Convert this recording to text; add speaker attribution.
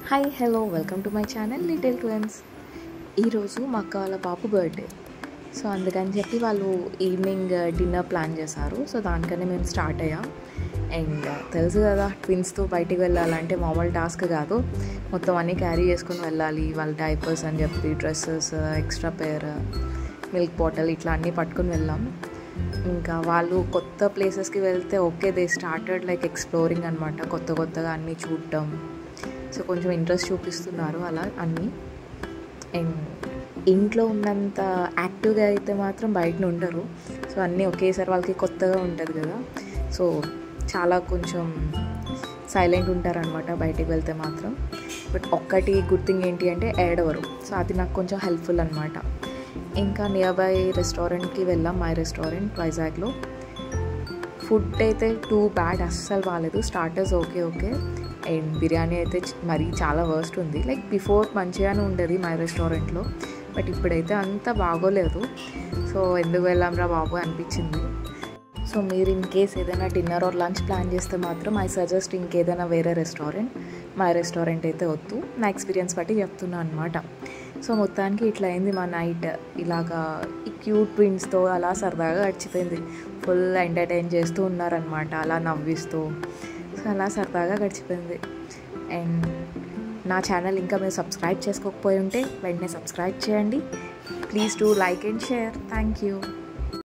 Speaker 1: hi hello welcome to my channel little twins ఈరోజు మా అక్క వాళ్ళ పాప బర్త్డే సో అందుకని చెప్పి వాళ్ళు ఈవినింగ్ డిన్నర్ ప్లాన్ చేశారు సో దానికనే మేము స్టార్ట్ అయ్యాం అండ్ తెలుసు కదా ట్విన్స్తో బయటికి వెళ్ళాలంటే మామూలు టాస్క్ కాదు మొత్తం అన్నీ క్యారీ చేసుకుని వెళ్ళాలి వాళ్ళ డైపర్స్ అని చెప్పి dresses extra pair milk bottle ఇట్లా అన్నీ పట్టుకుని వెళ్ళాం ఇంకా వాళ్ళు కొత్త ప్లేసెస్కి వెళ్తే okay they started like exploring అనమాట కొత్త కొత్తగా అన్నీ చూడటం సో కొంచెం ఇంట్రెస్ట్ చూపిస్తున్నారు అలా అన్నీ అండ్ ఇంట్లో ఉన్నంత యాక్టివ్గా అయితే మాత్రం బయట ఉండరు సో అన్నీ ఒకేసారి వాళ్ళకి కొత్తగా ఉంటుంది కదా సో చాలా కొంచెం సైలెంట్ ఉంటారనమాట బయటికి వెళ్తే మాత్రం బట్ ఒక్కటి గుడ్ థింగ్ ఏంటి అంటే ఏడవరు సో అది నాకు కొంచెం హెల్ప్ఫుల్ అనమాట ఇంకా నియర్ బై రెస్టారెంట్కి వెళ్ళాం మై రెస్టారెంట్ వైజాగ్లో ఫుడ్ అయితే టూ బ్యాడ్ అస్సలు బాగాలేదు starters okay okay and biryani అయితే చ- మరీ చాలా వర్స్ట్ ఉంది లైక్ బిఫోర్ మంచిగానే ఉండేది మై రెస్టారెంట్లో బట్ ఇప్పుడైతే అంత బాగోలేదు సో ఎందుకు వెళ్ళాంరా బాబు అనిపించింది సో మీరు ఇన్ కేస్ ఏదైనా డిన్నర్ ఆర్ లంచ్ ప్లాన్ చేస్తే మాత్రం ఐ సజెస్ట్ ఇంకేదైనా వేరే రెస్టారెంట్ మై రెస్టారెంట్ అయితే వద్దు నా ఎక్స్పీరియన్స్ బట్టి చెప్తున్నా అనమాట సో మొత్తానికి ఇట్లా అయింది మా నైట్ ఇలాగా ఈ క్యూట్ ట్విన్స్తో అలా సరదాగా గడిచిపోయింది ఫుల్ ఎంటర్టైన్ చేస్తూ ఉన్నారనమాట అలా నవ్విస్తూ సో అలా సరదాగా గడిచిపోయింది అండ్ నా ఛానల్ ఇంకా మీరు సబ్స్క్రైబ్ చేసుకోకపోయి ఉంటే వెంటనే సబ్స్క్రైబ్ చేయండి please do like and share thank you